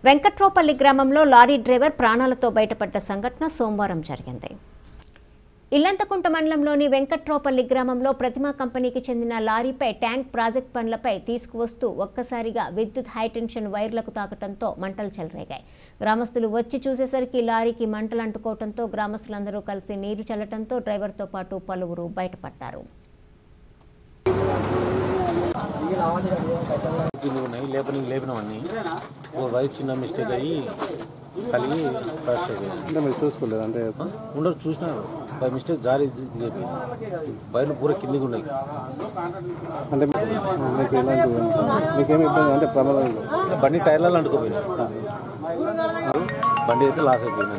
వెంకట్రాపల్లి గ్రామంలో lorry driver ప్రాణాలతో బయటపడ్డ సంఘటన సోమవారం జరిగింది ఇల్లంతకుంట మండలంలోని వెంకట్రాపల్లి గ్రామంలో ప్రతిమా కంపెనీకి చెందిన లారీపై ట్యాంక్ ప్రాజెక్ట్ పనులపై తీసుకువస్తూ ఒక్కసారిగా విద్యుత్ హైటెన్షన్ వైర్లకు తాకటంతో మంటలు చెలరేగాయి గ్రామస్తులు వచ్చి చూసేసరికి లారీకి మంటలు అంటుకోవడంతో గ్రామస్తులందరూ కలిసి నీరు చల్లటంతో డ్రైవర్తో పాటు పలువురు బయటపడ్డారు కింద ఉన్నాయి లేపనికి లేపినవన్నీ ఓ వైర్ చిన్న మిస్టేక్ అయ్యి కలిగి ఫస్ట్ అయిపోయింది అంటే మీరు చూసుకోలేదు అంటే ఉండరు చూసినారు బై మిస్టేక్ జారి దిగిపోయింది వైర్లు పూర కిందికి ఉన్నాయి అంటే మీకు ఎలాంటి మీకేమి ఇబ్బంది అంటే ప్రమాదం లేదు. బండి టైర్లలో అంటుకుపోయినాయి బండి అయితే లాస్ అయిపోయింది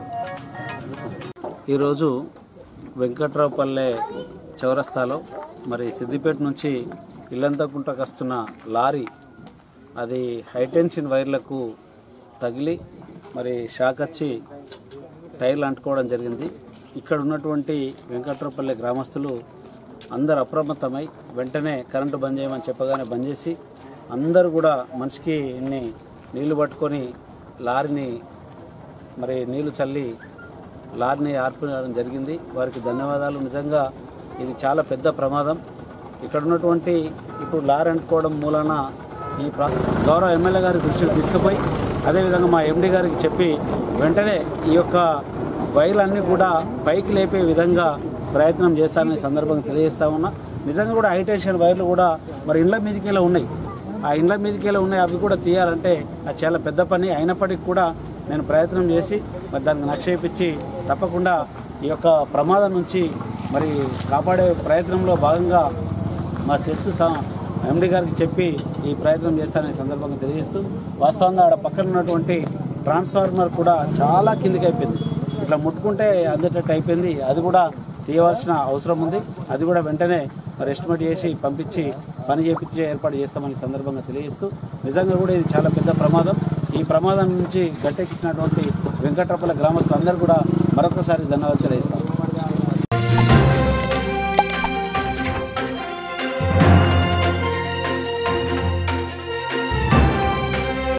ఈరోజు వెంకట్రావుపల్లె చౌరస్తాలో మరి సిద్దిపేట నుంచి ఇల్లంతకుంటకు వస్తున్న లారీ అది హైటెన్షన్ వైర్లకు తగిలి మరి షాక్ వచ్చి టైర్లు అంటుకోవడం జరిగింది ఇక్కడ ఉన్నటువంటి వెంకట్రావుపల్లె గ్రామస్తులు అందరు అప్రమత్తమై వెంటనే కరెంటు బంద్ చేయమని చెప్పగానే బంద్ చేసి అందరూ కూడా మనిషికి ఇన్ని నీళ్లు పట్టుకొని లారీని మరి నీళ్లు చల్లి లారీని ఆర్పడం జరిగింది వారికి ధన్యవాదాలు నిజంగా ఇది చాలా పెద్ద ప్రమాదం ఇక్కడ ఉన్నటువంటి ఇప్పుడు లారీ అంటుకోవడం మూలన ఈ ప్రా గౌరవ ఎమ్మెల్యే గారి దృష్టికి తీసుకుపోయి అదేవిధంగా మా ఎండి గారికి చెప్పి వెంటనే ఈ యొక్క వైర్లన్నీ కూడా పైకి లేపే విధంగా ప్రయత్నం చేస్తారని ఈ సందర్భంగా తెలియజేస్తా ఉన్నా నిజంగా కూడా హైటెన్షన్ వైర్లు కూడా మరి ఇండ్ల మీదకి ఉన్నాయి ఆ ఇండ్ల మీదకి ఉన్నాయి అవి కూడా తీయాలంటే అది చాలా పెద్ద పని అయినప్పటికీ కూడా నేను ప్రయత్నం చేసి మరి దానికి నక్షేపించి తప్పకుండా ఈ యొక్క ప్రమాదం నుంచి మరి కాపాడే ప్రయత్నంలో భాగంగా మా సెస్ ఎండి గారికి చెప్పి ఈ ప్రయత్నం చేస్తానని సందర్భంగా తెలియజేస్తూ వాస్తవంగా ఆడ పక్కన ఉన్నటువంటి ట్రాన్స్ఫార్మర్ కూడా చాలా కిందికి అయిపోయింది ఇట్లా ముట్టుకుంటే అందేటట్టు అయిపోయింది అది కూడా తీయవలసిన అవసరం ఉంది అది కూడా వెంటనే మరి ఎస్టిమేట్ చేసి పంపించి పని చేపించే ఏర్పాటు చేస్తామని సందర్భంగా తెలియజేస్తూ నిజంగా కూడా ఇది చాలా పెద్ద ప్రమాదం ఈ ప్రమాదం నుంచి గట్టెక్కించినటువంటి వెంకట్రపల గ్రామస్తులందరూ కూడా మరొకసారి ధన్యవాదాలు తెలియజేస్తాం